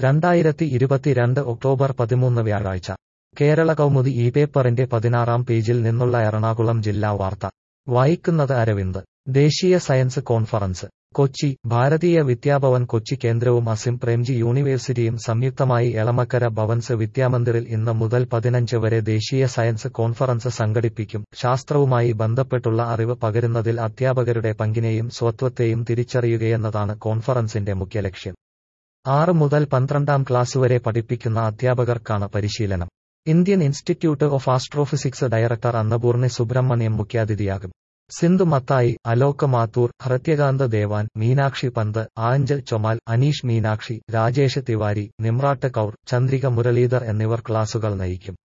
രണ്ടായിരത്തി ഇരുപത്തിരണ്ട് ഒക്ടോബർ പതിമൂന്ന് വ്യാഴാഴ്ച കേരള കൗമുദി ഈ പേപ്പറിന്റെ പതിനാറാം പേജിൽ നിന്നുള്ള എറണാകുളം ജില്ലാ വാർത്ത വായിക്കുന്നത് അരവിന്ദ് ദേശീയ സയൻസ് കോൺഫറൻസ് കൊച്ചി ഭാരതീയ വിദ്യാഭവൻ കൊച്ചി കേന്ദ്രവും അസിം പ്രേംജി യൂണിവേഴ്സിറ്റിയും സംയുക്തമായി എളമക്കര ഭവൻസ് വിദ്യാമന്ദിറിൽ ഇന്ന് മുതൽ പതിനഞ്ച് വരെ ദേശീയ സയൻസ് കോൺഫറൻസ് സംഘടിപ്പിക്കും ശാസ്ത്രവുമായി ബന്ധപ്പെട്ടുള്ള അറിവ് പകരുന്നതിൽ അധ്യാപകരുടെ പങ്കിനെയും സ്വത്വത്തെയും തിരിച്ചറിയുകയെന്നതാണ് കോൺഫറൻസിന്റെ മുഖ്യ ലക്ഷ്യം ആറ് മുതൽ പന്ത്രണ്ടാം ക്ലാസ് വരെ പഠിപ്പിക്കുന്ന അധ്യാപകർക്കാണ് പരിശീലനം Indian institute of astrophysics director Annapurni Subramaniam മുഖ്യാതിഥിയാകും സിന്ധു മത്തായി അലോക് മാത്തൂർ ഹൃത്യകാന്ത് ദേവാൻ മീനാക്ഷി പന്ത് ആഞ്ചൽ ചൊമാൽ അനീഷ് മീനാക്ഷി രാജേഷ് തിവാരി നിമ്രാട്ട് കൌർ ചന്ദ്രിക മുരളീധർ എന്നിവർ ക്ലാസുകൾ നയിക്കും